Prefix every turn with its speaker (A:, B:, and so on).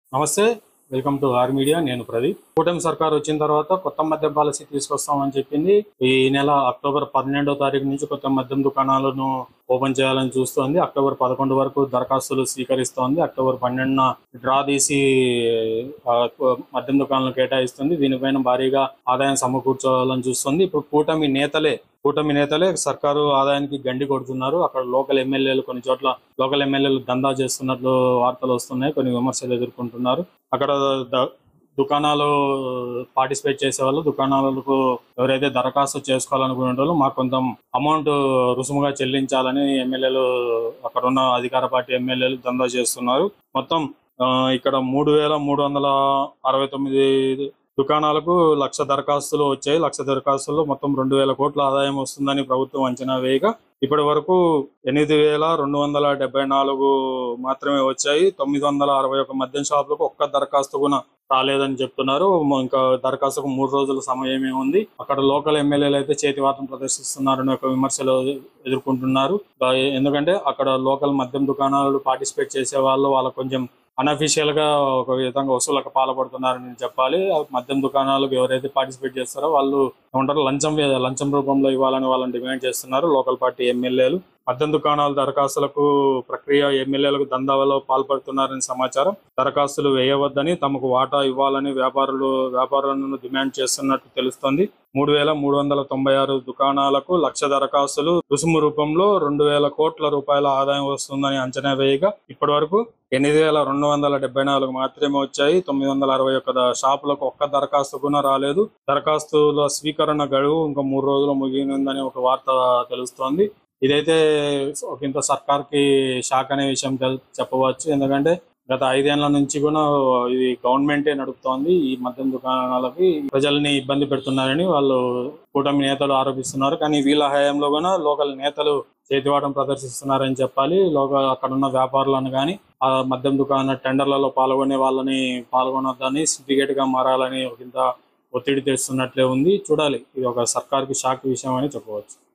A: నమస్తే welcome to are media నేను ప్రదీప్ కూటమి సర్కార్ వచ్చిన తర్వాత కొత్త మద్యం పాలసీ తీసుకొస్తామని చెప్పింది ఈ నెల అక్టోబర్ పన్నెండో తారీఖు నుంచి కొత్త మద్యం దుకాణాలను ఓపెన్ చేయాలని చూస్తోంది అక్టోబర్ పదకొండు వరకు దరఖాస్తులు స్వీకరిస్తోంది అక్టోబర్ పన్నెండున డ్రా తీసి ఆ, మద్యం దుకాణాలను కేటాయిస్తుంది దీనిపైన భారీగా ఆదాయం సమకూర్చోవాలని చూస్తుంది ఇప్పుడు కూటమి నేతలే కూటమి నేతలే సర్కారు ఆదాయానికి గండి కొడుతున్నారు అక్కడ లోకల్ ఎమ్మెల్యేలు కొన్ని చోట్ల లోకల్ ఎమ్మెల్యేలు దందా చేస్తున్నట్లు వార్తలు వస్తున్నాయి కొన్ని విమర్శలు ఎదుర్కొంటున్నారు అక్కడ ద- దుకాణాలు పార్టిసిపేట్ చేసే వాళ్ళు దుకాణాలకు ఎవరైతే దరఖాస్తు చేసుకోవాలనుకునే వాళ్ళు మాకు కొంత అమౌంట్ రుసుముగా చెల్లించాలని ఎమ్మెల్యేలు అక్కడ ఉన్న అధికార పార్టీ ఎమ్మెల్యేలు దందా చేస్తున్నారు మొత్తం ఆ, ఇక్కడ మూడు వేల మూడు వందల అరవై తొమ్మిది దుకాణాలకు లక్ష దరఖాస్తులు వచ్చాయి లక్ష దరఖాస్తుల్లో మొత్తం రెండు వేల కోట్ల ఆదాయం వస్తుందని ప్రభుత్వం అంచనా వేయగా ఇప్పటి వరకు ఎనిమిది వేల రెండు వందల డెబ్బై నాలుగు మాత్రమే వచ్చాయి తొమ్మిది వందల అరవై ఒక మద్యం షాపులకు ఒక్క దరఖాస్తు కూడా రాలేదని చెప్తున్నారు మ- ఇంకా దరఖాస్తుకు మూడు రోజుల సమయమే ఉంది అక్కడ లోకల్ ఎమ్మెల్యేలు అయితే చేతివాతం ప్రదర్శిస్తున్నారని ఒక విమర్శలు ఎదుర్కొంటున్నారు బా- ఎందుకంటే అక్కడ లోకల్ మద్యం దుకాణాలు పార్టిసిపేట్ చేసే వాళ్ళు వాళ్ళ కొంచెం అనఫీషియల్ గా ఒక విధంగా వసూలకు పాల్పడుతున్నారని చెప్పాలి ఆ మద్యం దుకాణాలకు ఎవరైతే పార్టిసిపేట్ చేస్తారో వాళ్ళు ఉంటారు లంచం లంచం రూపంలో ఇవ్వాలని వాళ్ళని డిమాండ్ చేస్తున్నారు లోకల్ పార్టీ ఎమ్మెల్యేలు మద్యం దుకాణాల దరఖాస్తులకు ప్రక్రియ ఎమ్మెల్యేలకు దందావలో పాల్పడుతున్నారని సమాచారం దరఖాస్తులు వేయవద్దని తమకు వాటా ఇవ్వాలని వ్యాపారులు వ్యాపారులను డిమాండ్ చేస్తున్నట్టు తెలుస్తోంది మూడు వేల మూడు వందల తొంభై ఆరు దుకాణాలకు లక్ష దరఖాస్తులు రుసుము రూపంలో రెండు వేల కోట్ల రూపాయల ఆదాయం వస్తుందని అంచనా వేయగా ఇప్పటి వరకు ఎనిమిది వేల రెండు వందల డెబ్బై నాలుగు మాత్రమే వచ్చాయి తొమ్మిది వందల అరవై ఒక్క ద- షాపులకు ఒక్క దరఖాస్తు కూడా రాలేదు దరఖాస్తుల స్వీకరణ గడువు ఇంకా మూడు రోజులు ముగినుందని ఒక వార్త తెలుస్తోంది ఇదైతే ఒక ఇంత సర్కార్ కి షాక్ అనే విషయం తెల్- చెప్పవచ్చు ఎందుకంటే గత ఐదేళ్ల నుంచి కూడా ఇది గవర్నమెంటే నడుపుతోంది ఈ మద్యం దుకాణాలకి ప్రజల్ని ఇబ్బంది పెడుతున్నారని వాళ్ళు కూటమి నేతలు ఆరోపిస్తున్నారు కానీ వీళ్ళ హయాంలో కూడా లోకల్ నేతలు చేతివాటం ప్రదర్శిస్తున్నారని చెప్పాలి లోకల్ అక్కడ ఉన్న వ్యాపారులను కానీ ఆ మద్యం దుకాణ టెండర్లలో పాల్గొనే వాళ్ళని పాల్గొనొద్దని సిండికేట్ గా మారాలని ఒక ఇంత ఒత్తిడి తెస్తున్నట్లే ఉంది చూడాలి ఇది ఒక సర్కార్కి షాక్ విషయం అని చెప్పవచ్చు